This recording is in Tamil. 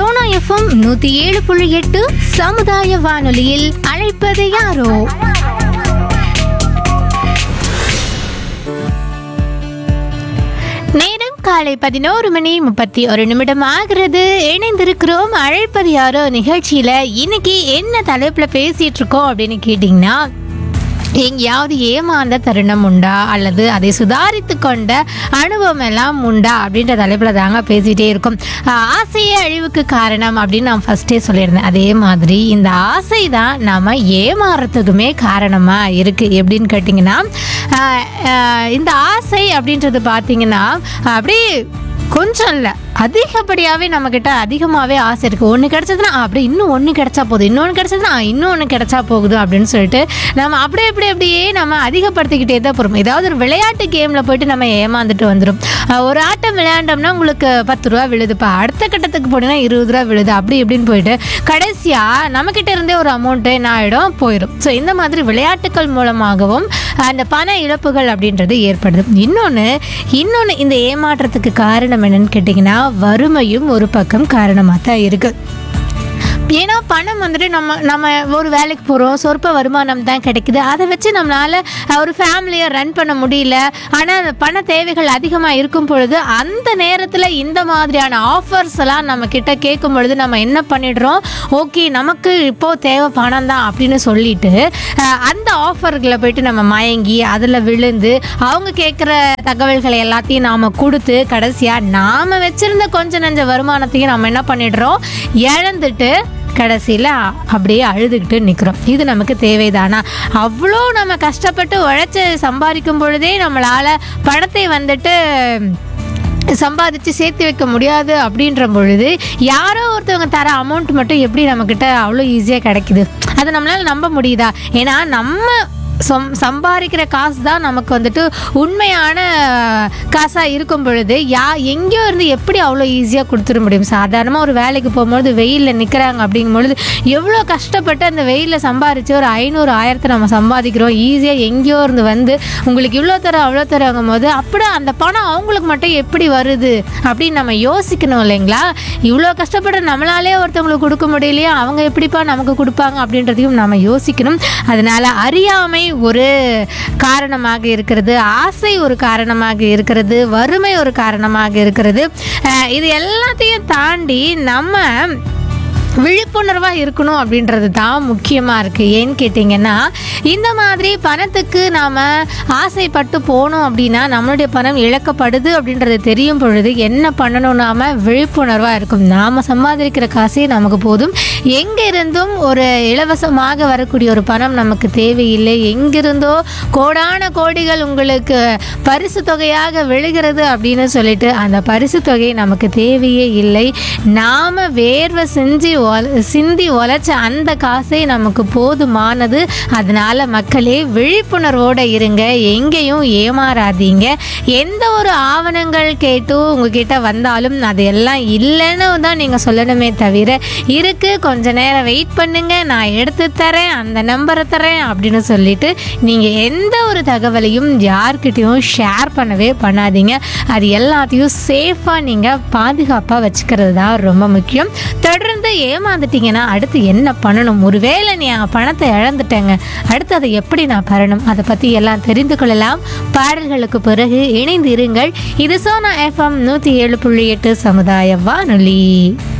சோனா எஃப்எம் நூத்தி ஏழு புள்ளி எட்டு சமுதாய வானொலியில் அழைப்பது யாரோ நேரம் காலை பதினோரு மணி முப்பத்தி ஒரு நிமிடம் ஆகிறது இணைந்திருக்கிறோம் அழைப்பது யாரோ நிகழ்ச்சியில இன்னைக்கு என்ன தலைப்புல பேசிட்டு இருக்கோம் அப்படின்னு கேட்டிங்கன்னா எங்கேயாவது ஏமாந்த தருணம் உண்டா அல்லது அதை சுதாரித்து கொண்ட அனுபவம் எல்லாம் உண்டா அப்படின்ற தலைப்பில் தாங்க பேசிகிட்டே இருக்கும் ஆஹ் ஆசையே அழிவுக்கு காரணம் அப்படின்னு நான் ஃபஸ்ட்டே சொல்லியிருந்தேன் அதே மாதிரி இந்த ஆசை தான் நாம் ஏமாறுறதுக்குமே காரணமாக இருக்குது எப்படின்னு கேட்டிங்கன்னா ஆஹ் ஆஹ் இந்த ஆசை அப்படின்றது பார்த்தீங்கன்னா அப்படியே கொஞ்சம் இல்லை அதிகப்படியாகவே நம்மக்கிட்ட அதிகமாகவே ஆசை இருக்குது ஒன்று கிடச்சதுன்னா அப்படி இன்னும் ஒன்று கிடச்சா போதும் இன்னொன்று கிடச்சதுன்னா இன்னும் ஒன்று கிடச்சா போகுது அப்படின்னு சொல்லிட்டு நம்ம அப்படியே அப்படி அப்படியே நம்ம அதிகப்படுத்திக்கிட்டே தான் போகிறோம் ஏதாவது ஒரு விளையாட்டு கேமில் போயிட்டு நம்ம ஏமாந்துட்டு வந்துடும் அஹ் ஒரு ஆட்டம் விளையாண்டோம்னா உங்களுக்கு பத்து ரூபா விழுதுப்பா அடுத்த கட்டத்துக்கு போனீங்கன்னா இருபது ரூபா விழுது அப்படி இப்படின்னு போயிட்டு கடைசியாக நம்மக்கிட்ட இருந்தே ஒரு அமௌண்ட்டு என்ன ஆகிடும் போயிடும் ஸோ இந்த மாதிரி விளையாட்டுக்கள் மூலமாகவும் அந்த பண இழப்புகள் அப்படின்றது ஏற்படுது இன்னொன்று இன்னொன்று இந்த ஏமாற்றத்துக்கு காரணம் என்னன்னு கேட்டிங்கன்னா வறுமையும் ஒரு பக்கம் காரணமாக தான் இருக்குது ஏன்னா பணம் வந்துட்டு நம்ம நம்ம ஒரு வேலைக்கு போகிறோம் சொற்ப வருமானம் தான் கிடைக்குது அதை வச்சு நம்மளால் ஒரு ஃபேமிலியை ரன் பண்ண முடியல ஆனால் அந்த பண தேவைகள் அதிகமாக இருக்கும் பொழுது அந்த நேரத்தில் இந்த மாதிரியான ஆஃபர்ஸ் எல்லாம் நம்ம கிட்ட கேட்கும் பொழுது நம்ம என்ன பண்ணிடுறோம் ஓகே நமக்கு இப்போது தேவை பணம் தான் அப்படின்னு சொல்லிட்டு அஹ், அந்த ஆஃபர்களை போயிட்டு நம்ம மயங்கி அதில் விழுந்து அவங்க கேட்குற தகவல்களை எல்லாத்தையும் நாம் கொடுத்து கடைசியாக நாம் வச்சுருந்த கொஞ்ச நஞ்ச வருமானத்தையும் நம்ம என்ன பண்ணிடுறோம் இழந்துட்டு கடைசியில் அப்படியே அழுதுகிட்டு நிற்கிறோம் இது நமக்கு தேவைதானா அவ்வளோ நம்ம கஷ்டப்பட்டு உழைச்சி சம்பாதிக்கும் பொழுதே நம்மளால் பணத்தை வந்துட்டு சம்பாதிச்சு சேர்த்து வைக்க முடியாது அப்படின்ற பொழுது யாரோ ஒருத்தவங்க தர அமௌண்ட் மட்டும் எப்படி நம்மக்கிட்ட அவ்வளோ ஈஸியாக கிடைக்குது அதை நம்மளால் நம்ப முடியுதா ஏன்னா நம்ம சொம் சம்பாதிக்கிற காசு தான் நமக்கு வந்துட்டு உண்மையான காசாக இருக்கும் பொழுது யா எங்கேயோ இருந்து எப்படி அவ்வளோ ஈஸியாக கொடுத்துட முடியும் சாதாரணமாக ஒரு வேலைக்கு போகும்பொழுது வெயிலில் நிற்கிறாங்க அப்படிங்கும் பொழுது எவ்வளோ கஷ்டப்பட்டு அந்த வெயிலில் சம்பாரித்து ஒரு ஐநூறு ஆயிரத்தை நம்ம சம்பாதிக்கிறோம் ஈஸியாக எங்கேயோ இருந்து வந்து உங்களுக்கு இவ்வளோ தர அவ்வளோ தரங்கும் போது அப்படியே அந்த பணம் அவங்களுக்கு மட்டும் எப்படி வருது அப்படின்னு நம்ம யோசிக்கணும் இல்லைங்களா இவ்வளோ கஷ்டப்பட்டு நம்மளாலே ஒருத்தவங்களுக்கு கொடுக்க முடியலையே அவங்க எப்படிப்பா நமக்கு கொடுப்பாங்க அப்படின்றதையும் நம்ம யோசிக்கணும் அதனால அறியாமை ஒரு காரணமாக இருக்கிறது ஆசை ஒரு காரணமாக இருக்கிறது வறுமை ஒரு காரணமாக இருக்கிறது அஹ் இது எல்லாத்தையும் தாண்டி நம்ம விழிப்புணர்வாக இருக்கணும் அப்படின்றது தான் முக்கியமாக இருக்குது ஏன்னு கேட்டிங்கன்னா இந்த மாதிரி பணத்துக்கு நாம் ஆசைப்பட்டு போனோம் அப்படின்னா நம்மளுடைய பணம் இழக்கப்படுது அப்படின்றது தெரியும் பொழுது என்ன பண்ணணும் நாம விழிப்புணர்வாக இருக்கும் நாம் சம்பாதிக்கிற காசே நமக்கு போதும் எங்கே இருந்தும் ஒரு இலவசமாக வரக்கூடிய ஒரு பணம் நமக்கு தேவையில்லை எங்கிருந்தோ கோடான கோடிகள் உங்களுக்கு பரிசு தொகையாக விழுகிறது அப்படின்னு சொல்லிட்டு அந்த பரிசு தொகை நமக்கு தேவையே இல்லை நாம் வேர்வை செஞ்சு ஒல சிந்தி உழைச்ச அந்த காசே நமக்கு போதுமானது அதனால மக்களே விழிப்புணர்வோடு இருங்க எங்கேயும் ஏமாறாதீங்க எந்த ஒரு ஆவணங்கள் கேட்டும் உங்ககிட்ட வந்தாலும் அது எல்லாம் இல்லைன்னு தான் நீங்கள் சொல்லணுமே தவிர இருக்கு கொஞ்ச நேரம் வெயிட் பண்ணுங்க நான் எடுத்து தரேன் அந்த நம்பரை தரேன் அப்படின்னு சொல்லிட்டு நீங்கள் எந்த ஒரு தகவலையும் யார்கிட்டயும் ஷேர் பண்ணவே பண்ணாதீங்க அது எல்லாத்தையும் சேஃபாக நீங்கள் பாதுகாப்பாக வச்சுக்கிறது தான் ரொம்ப முக்கியம் தொடர்ந்து ஏமாந்துட்டீங்கன்னா அடுத்து என்ன பண்ணணும் ஒருவேளை நீ பணத்தை இழந்துட்டேங்க அடுத்து அதை எப்படி நான் பெறணும் அதை பற்றி எல்லாம் தெரிந்து கொள்ளலாம் பாடல்களுக்கு பிறகு இணைந்து இருங்கள் இது சோனா எஃப்எம் நூற்றி ஏழு புள்ளி எட்டு சமுதாய வானொலி